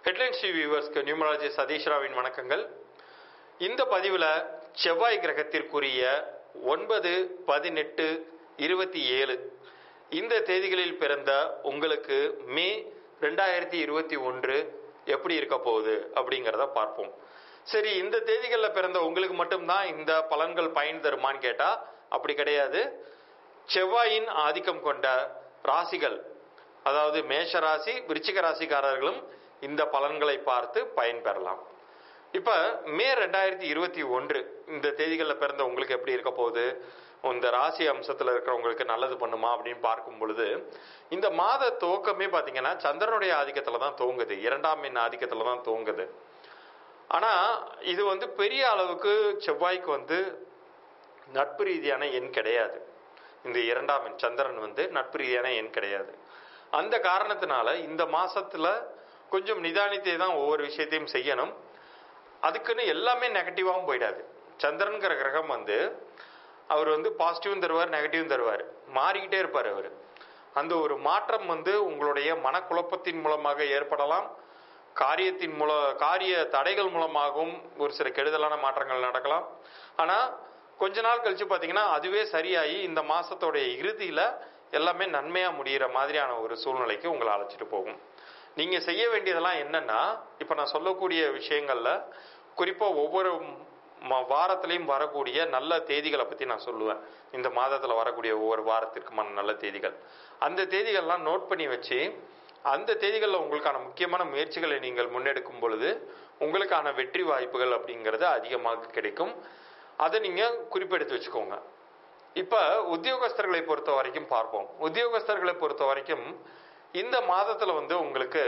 headlines வியூவர்ஸ்க்கு numerology Satish ராவின் வணக்கங்கள் இந்த பதிவில் செவ்வாய் கிரகத்திற்குரிய ஒன்பது பதினெட்டு இருபத்தி ஏழு இந்த தேதிகளில் பிறந்த உங்களுக்கு மே ரெண்டாயிரத்தி இருபத்தி ஒன்று எப்படி இருக்க போகுது அப்படிங்கிறத பார்ப்போம் சரி இந்த தேதிகளில் பிறந்த உங்களுக்கு மட்டும்தான் இந்த பலன்கள் பயன் தருமான்னு கேட்டால் அப்படி கிடையாது செவ்வாயின் ஆதிக்கம் கொண்ட ராசிகள் அதாவது மேஷ ராசி விருச்சிக ராசிக்காரர்களும் இந்த பலன்களை பார்த்து பயன்பெறலாம் இப்போ மே ரெண்டாயிரத்தி இருபத்தி ஒன்று இந்த தேதிகளில் பிறந்த உங்களுக்கு எப்படி இருக்க போகுது இந்த ராசி அம்சத்தில் இருக்கிறவங்களுக்கு நல்லது பண்ணுமா அப்படின்னு பார்க்கும் பொழுது இந்த மாத துவக்கமே பார்த்தீங்கன்னா சந்திரனுடைய ஆதிக்கத்தில் தான் துவங்குது இரண்டாம் எண் ஆதிக்கத்தில் தான் துவங்குது ஆனால் இது வந்து பெரிய அளவுக்கு செவ்வாய்க்கு வந்து நட்பு ரீதியான எண் கிடையாது இந்த இரண்டாம் எண் சந்திரன் வந்து நட்பு ரீதியான எண் கிடையாது அந்த காரணத்தினால இந்த மாசத்துல கொஞ்சம் நிதானித்தே தான் ஒவ்வொரு விஷயத்தையும் செய்யணும் அதுக்குன்னு எல்லாமே நெகட்டிவாகவும் போயிடாது சந்திரன்கிற கிரகம் வந்து அவர் வந்து பாசிட்டிவும் தருவார் நெகட்டிவும் தருவார் மாறிக்கிட்டே இருப்பார் அவர் அந்த ஒரு மாற்றம் வந்து உங்களுடைய மனக்குழப்பத்தின் மூலமாக ஏற்படலாம் காரியத்தின் மூல காரிய தடைகள் மூலமாகவும் ஒரு சில கெடுதலான மாற்றங்கள் நடக்கலாம் ஆனால் கொஞ்ச நாள் கழிச்சு பார்த்தீங்கன்னா அதுவே சரியாகி இந்த மாசத்தோடைய இறுதியில் எல்லாமே நன்மையாக முடிகிற மாதிரியான ஒரு சூழ்நிலைக்கு உங்களை அழைச்சிட்டு போகும் நீங்கள் செய்ய வேண்டியதெல்லாம் என்னன்னா இப்போ நான் சொல்லக்கூடிய விஷயங்களில் குறிப்பாக ஒவ்வொரு ம- வாரத்திலையும் வரக்கூடிய நல்ல தேதிகளை பற்றி நான் சொல்லுவேன் இந்த மாதத்தில் வரக்கூடிய ஒவ்வொரு வாரத்திற்குமான நல்ல தேதிகள் அந்த தேதிகள்லாம் நோட் பண்ணி வச்சு அந்த தேதிகளில் உங்களுக்கான முக்கியமான முயற்சிகளை நீங்கள் முன்னெடுக்கும் பொழுது உங்களுக்கான வெற்றி வாய்ப்புகள் அப்படிங்கிறது அதிகமாக கிடைக்கும் அதை நீங்கள் குறிப்பெடுத்து வச்சுக்கோங்க இப்போ உத்தியோகஸ்தர்களை பொறுத்த வரைக்கும் பார்ப்போம் உத்தியோகஸ்தர்களை பொறுத்த வரைக்கும் இந்த மாதத்தில் வந்து உங்களுக்கு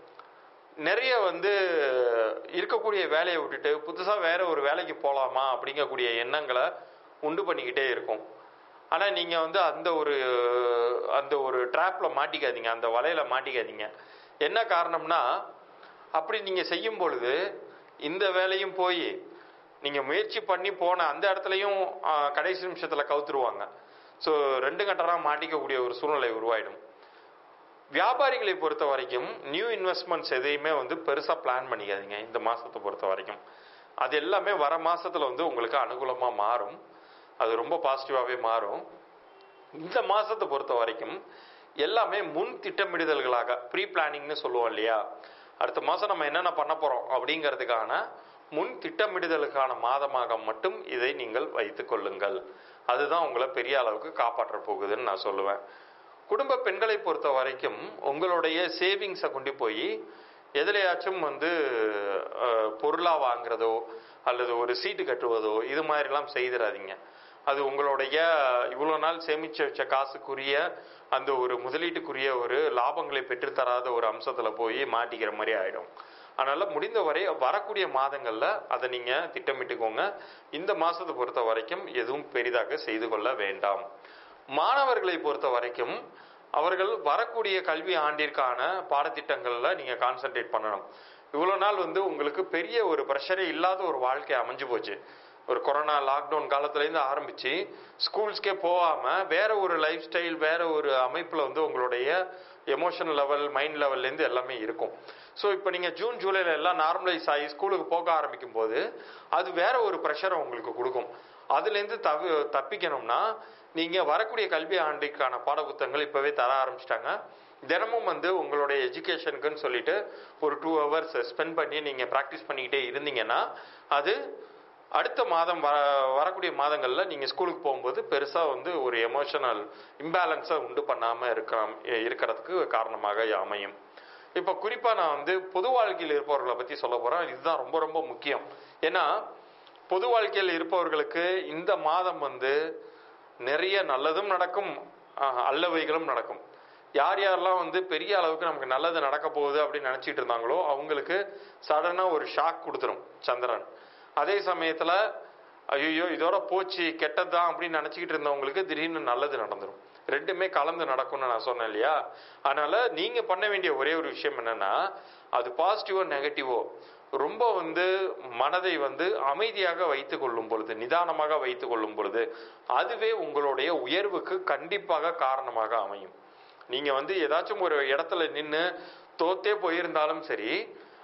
நிறைய வந்து இருக்கக்கூடிய வேலையை விட்டுட்டு புதுசாக வேற ஒரு வேலைக்கு போகலாமா அப்படிங்கக்கூடிய எண்ணங்களை உண்டு பண்ணிக்கிட்டே இருக்கும் ஆனால் நீங்கள் வந்து அந்த ஒரு அந்த ஒரு ட்ராப்பில் மாட்டிக்காதீங்க அந்த வலையில் மாட்டிக்காதீங்க என்ன காரணம்னா அப்படி நீங்கள் செய்யும் பொழுது இந்த வேலையும் போய் நீங்கள் முயற்சி பண்ணி போன அந்த இடத்துலையும் ஆ, கடைசி நிமிஷத்தில் கவுத்துருவாங்க ஸோ ரெண்டு கட்டராக மாட்டிக்கக்கூடிய ஒரு சூழ்நிலை உருவாயிடும் வியாபாரிகளை பொறுத்த வரைக்கும் நியூ இன்வெஸ்ட்மெண்ட்ஸ் எதையுமே வந்து பெருசாக பிளான் பண்ணிக்காதீங்க இந்த மாதத்தை பொறுத்த வரைக்கும் அது எல்லாமே வர மாசத்துல வந்து உங்களுக்கு அனுகூலமாக மாறும் அது ரொம்ப பாசிட்டிவாகவே மாறும் இந்த மாசத்தை பொறுத்த வரைக்கும் எல்லாமே முன் திட்டமிடுதல்களாக ப்ரீ பிளானிங்னு சொல்லுவோம் இல்லையா அடுத்த மாதம் நம்ம என்னென்ன பண்ண போகிறோம் அப்படிங்கிறதுக்கான முன் திட்டமிடுதலுக்கான மாதமாக மட்டும் இதை நீங்கள் வைத்துக் கொள்ளுங்கள் அதுதான் உங்களை பெரிய அளவுக்கு காப்பாற்ற போகுதுன்னு நான் சொல்லுவேன் குடும்ப பெண்களை பொறுத்த வரைக்கும் உங்களுடைய சேவிங்ஸை கொண்டு போய் எதுலையாச்சும் வந்து பொருளாக வாங்குறதோ அல்லது ஒரு சீட்டு கட்டுவதோ இது மாதிரிலாம் செய்திடாதீங்க அது உங்களுடைய இவ்வளோ நாள் சேமிச்சு வச்ச காசுக்குரிய அந்த ஒரு முதலீட்டுக்குரிய ஒரு லாபங்களை பெற்றுத்தராத ஒரு அம்சத்தில் போய் மாட்டிக்கிற மாதிரி ஆயிடும் அதனால முடிந்தவரை வரக்கூடிய மாதங்களில் அதை நீங்கள் திட்டமிட்டுக்கோங்க இந்த மாதத்தை பொறுத்த வரைக்கும் எதுவும் பெரிதாக செய்து கொள்ள வேண்டாம் மாணவர்களை பொறுத்த வரைக்கும் அவர்கள் வரக்கூடிய கல்வி ஆண்டிற்கான பாடத்திட்டங்களில் நீங்கள் கான்சென்ட்ரேட் பண்ணணும் இவ்வளோ நாள் வந்து உங்களுக்கு பெரிய ஒரு ப்ரெஷரே இல்லாத ஒரு வாழ்க்கை அமைஞ்சு போச்சு ஒரு கொரோனா லாக்டவுன் காலத்துலேருந்து ஆரம்பித்து ஸ்கூல்ஸ்க்கே போகாமல் வேற ஒரு லைஃப் ஸ்டைல் வேற ஒரு அமைப்பில் வந்து உங்களுடைய எமோஷன் லெவல் மைண்ட் லெவல்லேருந்து எல்லாமே இருக்கும் ஸோ இப்போ நீங்கள் ஜூன் ஜூலைல எல்லாம் நார்மலைஸ் ஆகி ஸ்கூலுக்கு போக ஆரம்பிக்கும் போது அது வேற ஒரு ப்ரெஷரை உங்களுக்கு கொடுக்கும் அதுலேருந்து தவி தப்பிக்கணும்னா நீங்கள் வரக்கூடிய கல்வி ஆண்டுக்கான பாட புத்தகங்கள் இப்போவே தர ஆரம்பிச்சிட்டாங்க தினமும் வந்து உங்களுடைய எஜுகேஷனுக்குன்னு சொல்லிட்டு ஒரு டூ ஹவர்ஸ் ஸ்பெண்ட் பண்ணி நீங்கள் ப்ராக்டிஸ் பண்ணிக்கிட்டே இருந்தீங்கன்னா அது அடுத்த மாதம் வர வரக்கூடிய மாதங்களில் நீங்கள் ஸ்கூலுக்கு போகும்போது பெருசாக வந்து ஒரு எமோஷனல் இம்பேலன்ஸை உண்டு பண்ணாமல் இருக்கலாம் இருக்கிறதுக்கு காரணமாக அமையும் இப்போ குறிப்பாக நான் வந்து பொது வாழ்க்கையில் இருப்பவர்களை பற்றி சொல்ல போகிறேன் இதுதான் ரொம்ப ரொம்ப முக்கியம் ஏன்னா பொது வாழ்க்கையில் இருப்பவர்களுக்கு இந்த மாதம் வந்து நிறைய நல்லதும் நடக்கும் ஆஹ், அல்லவைகளும் நடக்கும் யார் யாரெல்லாம் வந்து பெரிய அளவுக்கு நமக்கு நல்லது நடக்க போகுது அப்படின்னு நினச்சிட்டு இருந்தாங்களோ அவங்களுக்கு சடனாக ஒரு ஷாக் கொடுத்துரும் சந்திரன் அதே சமயத்தில் ஐயோ இதோட போச்சு கெட்டதுதான் அப்படின்னு நினச்சிக்கிட்டு இருந்தவங்களுக்கு திடீர்னு நல்லது நடந்துடும் ரெண்டுமே கலந்து நடக்கும்னு நான் சொன்னேன் இல்லையா அதனால நீங்க பண்ண வேண்டிய ஒரே ஒரு விஷயம் என்னன்னா அது பாசிட்டிவோ நெகட்டிவோ ரொம்ப வந்து மனதை வந்து அமைதியாக வைத்துக் கொள்ளும் பொழுது நிதானமாக வைத்துக் கொள்ளும் பொழுது அதுவே உங்களுடைய உயர்வுக்கு கண்டிப்பாக காரணமாக அமையும் நீங்க வந்து ஏதாச்சும் ஒரு இடத்துல நின்று தோத்தே போயிருந்தாலும் சரி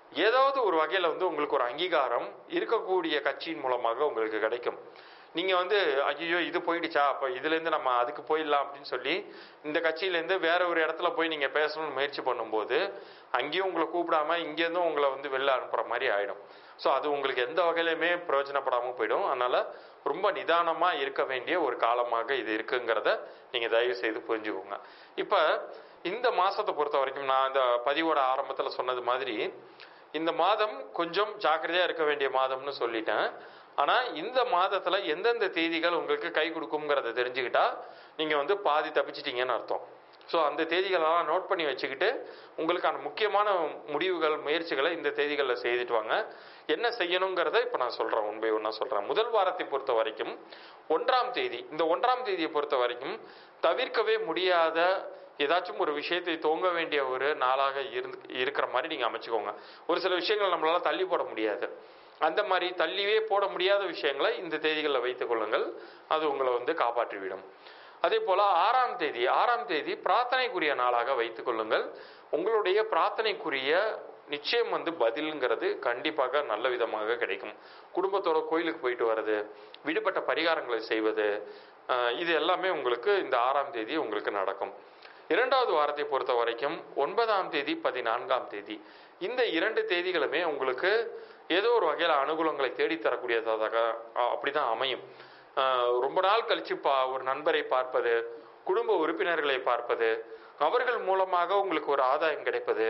ஏதாவது ஒரு வகையில் வந்து உங்களுக்கு ஒரு அங்கீகாரம் இருக்கக்கூடிய கட்சியின் மூலமாக உங்களுக்கு கிடைக்கும் நீங்க வந்து ஐயோ இது போயிடுச்சா அப்ப இதுல இருந்து நம்ம அதுக்கு போயிடலாம் அப்படின்னு சொல்லி இந்த கட்சியில இருந்து வேற ஒரு இடத்துல போய் நீங்க பேசணும்னு முயற்சி பண்ணும்போது அங்கேயும் உங்களை கூப்பிடாம இங்க இருந்தும் உங்களை வந்து வெளில அனுப்புற மாதிரி ஆயிடும் ஸோ அது உங்களுக்கு எந்த வகையிலுமே பிரயோஜனப்படாம போயிடும் அதனால ரொம்ப நிதானமா இருக்க வேண்டிய ஒரு காலமாக இது இருக்குங்கிறத நீங்க தயவு செய்து புரிஞ்சுக்கோங்க இப்ப இந்த மாசத்தை பொறுத்த வரைக்கும் நான் இந்த பதிவோட ஆரம்பத்துல சொன்னது மாதிரி இந்த மாதம் கொஞ்சம் ஜாக்கிரதையா இருக்க வேண்டிய மாதம்னு சொல்லிட்டேன் ஆனா இந்த மாதத்துல எந்தெந்த தேதிகள் உங்களுக்கு கை கொடுக்குங்கிறத தெரிஞ்சுக்கிட்டா நீங்க வந்து பாதி தப்பிச்சிட்டீங்கன்னு அர்த்தம் ஸோ அந்த தேதிகளெல்லாம் நோட் பண்ணி வச்சுக்கிட்டு உங்களுக்கான முக்கியமான முடிவுகள் முயற்சிகளை இந்த தேதிகளில் செய்துட்டு வாங்க என்ன செய்யணுங்கிறத இப்போ நான் சொல்கிறேன் ஒன் பை ஒன்றா சொல்கிறேன் முதல் வாரத்தை பொறுத்த வரைக்கும் ஒன்றாம் தேதி இந்த ஒன்றாம் தேதியை பொறுத்த வரைக்கும் தவிர்க்கவே முடியாத ஏதாச்சும் ஒரு விஷயத்தை துவங்க வேண்டிய ஒரு நாளாக இருந்து இருக்கிற மாதிரி நீங்கள் அமைச்சுக்கோங்க ஒரு சில விஷயங்கள் நம்மளால தள்ளி போட முடியாது அந்த மாதிரி தள்ளியே போட முடியாத விஷயங்களை இந்த தேதிகளில் வைத்துக் கொள்ளுங்கள் அது உங்களை வந்து காப்பாற்றிவிடும் அதே போல ஆறாம் தேதி ஆறாம் தேதி பிரார்த்தனைக்குரிய நாளாக வைத்துக் கொள்ளுங்கள் உங்களுடைய பிரார்த்தனைக்குரிய நிச்சயம் வந்து பதிலுங்கிறது கண்டிப்பாக நல்ல விதமாக கிடைக்கும் குடும்பத்தோட கோயிலுக்கு போயிட்டு வர்றது விடுபட்ட பரிகாரங்களை செய்வது அஹ், இது எல்லாமே உங்களுக்கு இந்த ஆறாம் தேதி உங்களுக்கு நடக்கும் இரண்டாவது வாரத்தை பொறுத்த வரைக்கும் ஒன்பதாம் தேதி பதினான்காம் தேதி இந்த இரண்டு தேதிகளுமே உங்களுக்கு ஏதோ ஒரு வகையில் அனுகூலங்களை தேடித்தரக்கூடியதாக அஹ், அப்படிதான் அமையும் ஆஹ் ரொம்ப நாள் கழிச்சு பா ஒரு நண்பரை பார்ப்பது குடும்ப உறுப்பினர்களை பார்ப்பது அவர்கள் மூலமாக உங்களுக்கு ஒரு ஆதாயம் கிடைப்பது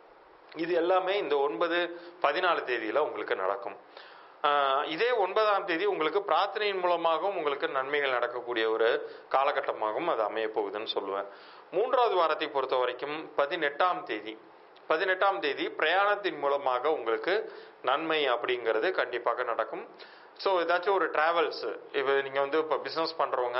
இது எல்லாமே இந்த ஒன்பது பதினாலு தேதியில உங்களுக்கு நடக்கும் ஆஹ் இதே ஒன்பதாம் தேதி உங்களுக்கு பிரார்த்தனையின் மூலமாகவும் உங்களுக்கு நன்மைகள் நடக்கக்கூடிய ஒரு காலகட்டமாகவும் அது அமைய போகுதுன்னு சொல்லுவேன் மூன்றாவது வாரத்தை பொறுத்த வரைக்கும் பதினெட்டாம் தேதி பதினெட்டாம் தேதி பிரயாணத்தின் மூலமாக உங்களுக்கு நன்மை அப்படிங்கிறது கண்டிப்பாக நடக்கும் ஸோ ஏதாச்சும் ஒரு டிராவல்ஸ் இப்போ நீங்கள் வந்து இப்போ பிஸ்னஸ் பண்ணுறவங்க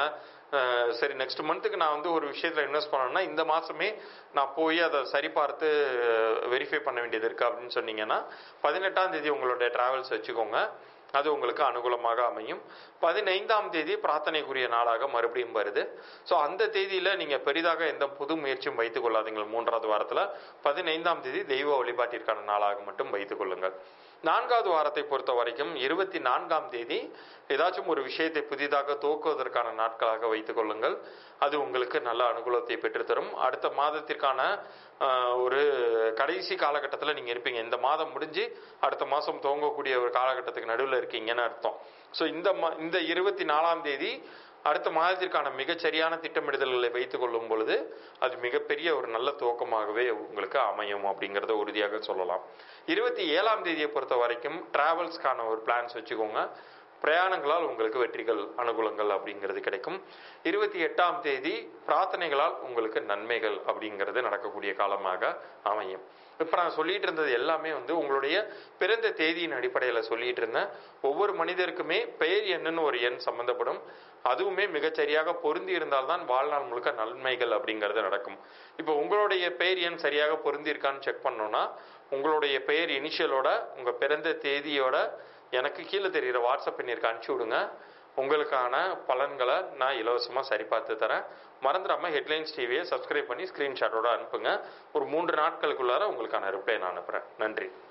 சரி நெக்ஸ்ட் மந்த்துக்கு நான் வந்து ஒரு விஷயத்தில் இன்வெஸ்ட் பண்ணணும்னா இந்த மாதமே நான் போய் அதை சரி பார்த்து வெரிஃபை பண்ண வேண்டியது இருக்குது அப்படின்னு சொன்னீங்கன்னா பதினெட்டாம் தேதி உங்களுடைய டிராவல்ஸ் வச்சுக்கோங்க அது உங்களுக்கு அனுகூலமாக அமையும் பதினைந்தாம் தேதி பிரார்த்தனைக்குரிய நாளாக மறுபடியும் வருது ஸோ அந்த தேதியில நீங்க பெரிதாக எந்த புது முயற்சியும் வைத்துக் கொள்ளாதீங்க மூன்றாவது வாரத்துல பதினைந்தாம் தேதி தெய்வ வழிபாட்டிற்கான நாளாக மட்டும் வைத்துக் கொள்ளுங்கள் நான்காவது வாரத்தை பொறுத்த வரைக்கும் இருபத்தி நான்காம் தேதி ஏதாச்சும் ஒரு விஷயத்தை புதிதாக துவக்குவதற்கான நாட்களாக வைத்துக் கொள்ளுங்கள் அது உங்களுக்கு நல்ல அனுகூலத்தை பெற்றுத்தரும் அடுத்த மாதத்திற்கான ஆஹ், ஒரு கடைசி காலகட்டத்தில் நீங்கள் இருப்பீங்க இந்த மாதம் முடிஞ்சு அடுத்த மாதம் துவங்கக்கூடிய ஒரு காலகட்டத்துக்கு நடுவில் இருக்கீங்கன்னு அர்த்தம் ஸோ இந்த மா இந்த இருபத்தி நாலாம் தேதி அடுத்த மாதத்திற்கான மிகச்சரியான திட்டமிடுதல்களை வைத்துக் கொள்ளும் பொழுது அது மிகப்பெரிய ஒரு நல்ல துவக்கமாகவே உங்களுக்கு அமையும் அப்படிங்கிறத உறுதியாக சொல்லலாம் இருபத்தி ஏழாம் தேதியை பொறுத்த வரைக்கும் டிராவல்ஸ்க்கான ஒரு பிளான்ஸ் வச்சுக்கோங்க பிரயாணங்களால் உங்களுக்கு வெற்றிகள் அனுகூலங்கள் அப்படிங்கிறது கிடைக்கும் இருபத்தி எட்டாம் தேதி பிரார்த்தனைகளால் உங்களுக்கு நன்மைகள் அப்படிங்கிறது நடக்கக்கூடிய காலமாக அமையும் இப்போ நான் சொல்லிட்டு இருந்தது எல்லாமே வந்து உங்களுடைய பிறந்த தேதியின் அடிப்படையில் சொல்லிட்டு இருந்தேன் ஒவ்வொரு மனிதருக்குமே பெயர் எண்ணுன்னு ஒரு எண் சம்பந்தப்படும் அதுவுமே மிகச்சரியாக பொருந்தி இருந்தால்தான் வாழ்நாள் முழுக்க நன்மைகள் அப்படிங்கிறது நடக்கும் இப்போ உங்களுடைய பெயர் எண் சரியாக பொருந்தி இருக்கான்னு செக் பண்ணோம்னா உங்களுடைய பெயர் இனிஷியலோட உங்க பிறந்த தேதியோட எனக்கு கீழே தெரிகிற வாட்ஸ்அப் எண்ணிற்கு அனுப்பிச்சி விடுங்க உங்களுக்கான பலன்களை நான் இலவசமாக சரி பார்த்து தரேன் மறந்துடாம ஹெட்லைன்ஸ் டிவியை சப்ஸ்கிரைப் பண்ணி ஸ்க்ரீன்ஷாட்டோட அனுப்புங்க ஒரு மூன்று நாட்களுக்குள்ளார உங்களுக்கான ரிப்ளை நான் அனுப்புகிறேன் நன்றி